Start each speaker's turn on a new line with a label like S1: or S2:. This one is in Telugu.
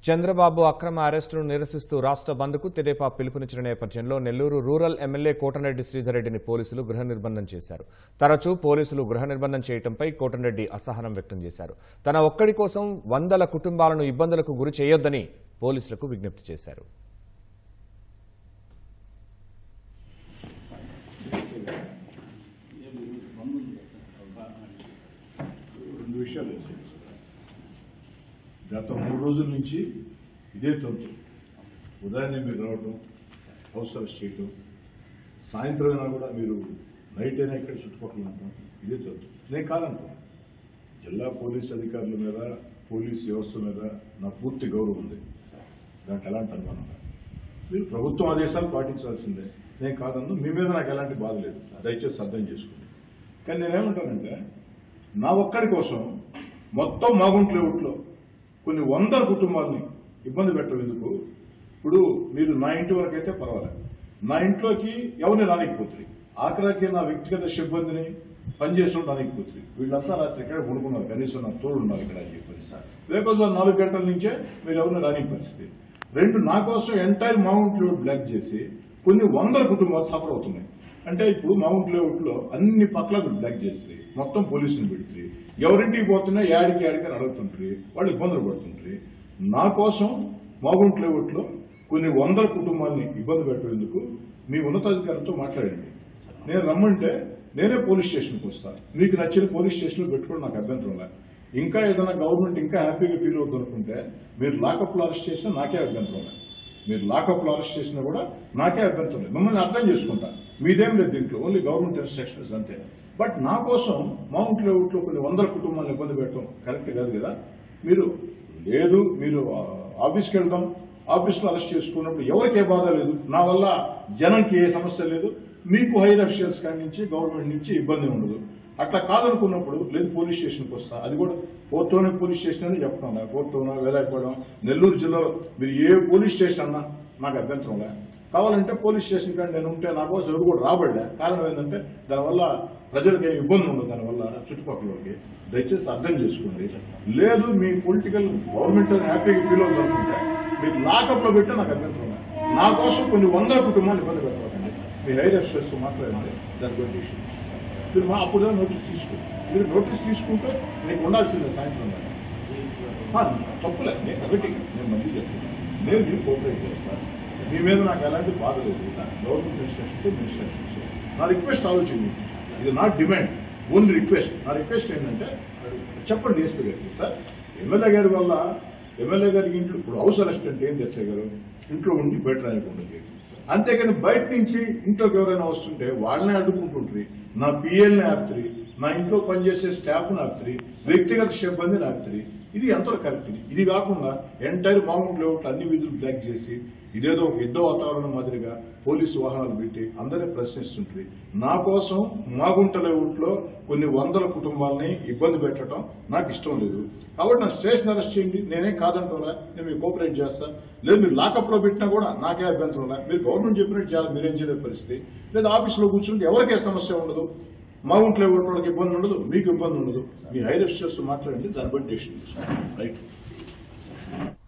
S1: చంద్రబాబు అక్రమ అరెస్టును నిరసిస్తూ రాష్ట్ర బంద్కు తెదేపా పిలుపునిచ్చిన నేపథ్యంలో నెల్లూరు రూరల్ ఎమ్మెల్యే కోటరెడ్డి శ్రీధర్ రెడ్డిని పోలీసులు గృహ నిర్బంధం చేశారు తరచూ పోలీసులు గృహ నిర్బంధం చేయడంపై కోటరెడ్డి అసహనం వ్యక్తం చేశారు తన ఒక్కడి కోసం వందల కుటుంబాలను ఇబ్బందులకు గురి చేయొద్దని పోలీసులకు విజ్ఞప్తి చేశారు
S2: రెండు విషయాలు వేసాయి గత మూడు రోజుల నుంచి ఇదే తంతు ఉదయాన్నే మీరు రావడం హౌస్ అరెస్ట్ చేయటం సాయంత్రం అయినా కూడా మీరు నైట్ అయినా ఇక్కడ చుట్టుపక్కల ఉంటాం ఇదే తంతు నేను కాదంటాను జిల్లా పోలీస్ అధికారుల మీద పోలీస్ వ్యవస్థ మీద నా పూర్తి గౌరవం ఉంది దానికి ఎలాంటి అనుమానం లేదు. మీరు ప్రభుత్వం ఆదేశాలు పాటించాల్సిందే నేను కాదన్ను మీ మీద నాకు ఎలాంటి బాధ లేదు దయచేసి అర్థం చేసుకోండి కానీ నేనేమంటానంటే నా ఒక్కడి కోసం మొత్తం మాగుంట్ల ఊట్లో కొన్ని వందల కుటుంబాలని ఇబ్బంది పెట్టడం ఎందుకు ఇప్పుడు మీరు నా ఇంటి వరకు అయితే పర్వాలేదు నా ఇంట్లోకి ఎవరిని రానికపోతుంది ఆఖరాకి నా వ్యక్తిగత సిబ్బందిని పనిచేసిన రానికపోతుంది వీళ్ళంతా రాత్రి ఇక్కడ పడుకున్నారు కనీసం నా తోడు ఉన్నారు ఇక్కడ అని చెప్పి రేపు నాలుగు గంటల నుంచే మీరు ఎవరిని రాని పరిస్థితి రెండు నా కోసం ఎంటైర్ మౌంట్ లేఅవుట్ బ్లాక్ చేసి కొన్ని వందల కుటుంబాలు సఫర్ అవుతున్నాయి అంటే ఇప్పుడు మౌంట్ లేఅవుట్ లో అన్ని పక్కలకు బ్లాక్ చేస్తుంది మొత్తం పోలీసులు పెడుతుంది ఎవరింటికి పోతున్నా యాడికి యాడికి అని అడుగుతుంటారు వాళ్ళు ఇబ్బందులు పడుతుంటారు నా కోసం మౌంట్ లేఅవుట్ లో కొన్ని వందల కుటుంబాలని ఇబ్బంది పెట్టేందుకు మీ ఉన్నతాధికారులతో మాట్లాడండి నేను రమ్మంటే నేనే పోలీస్ స్టేషన్కి వస్తాను మీకు నచ్చిన పోలీస్ స్టేషన్లో పెట్టుకోవడం నాకు అభ్యంతరం లేదు ఇంకా ఏదైనా గవర్నమెంట్ ఇంకా హ్యాపీగా ఫీల్ అవుతుంది అనుకుంటే మీరు లాకప్లో అరెస్ట్ చేసినా నాకే అభ్యంతరం లేదు మీరు లాకప్లో అరెస్ట్ చేసినా కూడా నాకే అభ్యంతరం లేదు మిమ్మల్ని అర్థం చేసుకుంటా మీదేం లేదు దీంట్లో ఓన్లీ గవర్నమెంట్ ఇన్స్ట్రక్షన్స్ అంతే బట్ నా కోసం మౌంట్ లేఅవుట్లో కొన్ని వందల కుటుంబాలను ఇబ్బంది పెట్టడం కరెక్ట్ కాదు కదా మీరు లేదు మీరు ఆ, ఆఫీస్కి వెళ్దాం ఆఫీస్లో అరెస్ట్ చేసుకున్నప్పుడు ఎవరికి ఏ బాధ లేదు నా వల్ల జనంకి ఏ సమస్య లేదు మీకు హైర్ అఫీషియల్స్ కాడి నుంచి గవర్నమెంట్ నుంచి ఇబ్బంది ఉండదు అట్లా కాదనుకున్నప్పుడు లేదు పోలీస్ స్టేషన్కి వస్తా అది కూడా కోర్టులోనే పోలీస్ స్టేషన్ అని చెప్తాను కోర్టులోనో వేలాయపడడం నెల్లూరు జిల్లాలో మీరు ఏ పోలీస్ స్టేషన్ అన్నా నాకు అభ్యంతరం లే కావాలంటే పోలీస్ స్టేషన్ కానీ నేను ఉంటే నా కోసం ఎవరు కూడా రాబడలే కారణం ఏంటంటే దానివల్ల ప్రజలకు ఏం ఇబ్బంది ఉండదు దానివల్ల చుట్టుపక్కలకి దయచేసి అర్థం చేసుకోండి లేదు మీ పొలిటికల్ గవర్నమెంట్ హ్యాపీగా ఫీల్ అవుతుంది అనుకుంటే మీరు లాకప్లో పెట్టి నాకు అభ్యంతరం లే. నా కోసం కొన్ని వందల కుటుంబాలు ఇబ్బంది పెట్టకండి మీ హైర్ అఫీసర్స్ మాట్లాడండి దాని గురించి ఇష్యూ మీరు మా అప్పుడు నోటీస్ తీసుకోండి మీరు నోటీస్ తీసుకుంటే మీకు ఉండాల్సిందే సాయంత్రం దాకా. ఆ, తప్పులే నేను ఒకటి నేను మళ్ళీ చెప్తున్నాను నేను మీరు కోఆపరేట్ చేస్తాను మీ మీద నాకు ఎలాంటి బాధ లేదు గవర్నమెంట్ ఇన్స్ట్రక్షన్స్ ఇన్స్ట్రక్షన్స్ నా రిక్వెస్ట్ ఆలోచించి ఇది నా డిమాండ్ ఓన్లీ రిక్వెస్ట్ నా రిక్వెస్ట్ ఏంటంటే చెప్పండి డిఎస్పీ గారికి సార్ ఎమ్మెల్యే గారి వల్ల ఎమ్మెల్యే గారికి ఇంట్లో ఇప్పుడు హౌస్ అరెస్ట్ అంటే ఏం చేస్తే గారు ఇంట్లో ఉండి బయట రాయకుండా అంతేకాని బయట నుంచి ఇంట్లోకి ఎవరైనా వస్తుంటే వాళ్ళనే అడ్డుకుంటుంటారు నా పిఎల్ని ఆపుతుంది నా ఇంట్లో పనిచేసే స్టాఫ్ని ఆపుతుంది వ్యక్తిగత సిబ్బందిని ఆపుతుంది ఇది ఎంతో కరెక్ట్ ఇది ఇది కాకుండా ఎంటైర్ మామూలు లేఅవుట్ అన్ని విధులు బ్లాక్ చేసి ఇదేదో ఒక యుద్ధ వాతావరణం మాదిరిగా పోలీసు వాహనాలు పెట్టి అందరినీ ప్రశ్నిస్తుంటుంది నా కోసం మాగుంట లేఅవుట్లో కొన్ని వందల కుటుంబాలని ఇబ్బంది పెట్టడం నాకు ఇష్టం లేదు కాబట్టి నా స్టేషన్ అరెస్ట్ చేయండి నేనేం కాదంటున్నా నేను మీకు కోఆపరేట్ చేస్తా లేదు మీరు లాకప్లో పెట్టినా కూడా నాకే అభ్యంతరం లేదు మీరు గవర్నమెంట్ చెప్పినట్టు చేయాలి మీరేం చేయలేని పరిస్థితి లేదా ఆఫీస్లో కూర్చుంటే ఎవరికే సమస్య ఉండదు మా ఒంట్లో వాళ్ళకి ఇబ్బంది ఉండదు మీకు ఇబ్బంది ఉండదు మీ హైర్ అఫీసర్స్ మాట్లాడండి దాన్ని బట్టి డెసిషన్ తీసుకోండి రైట్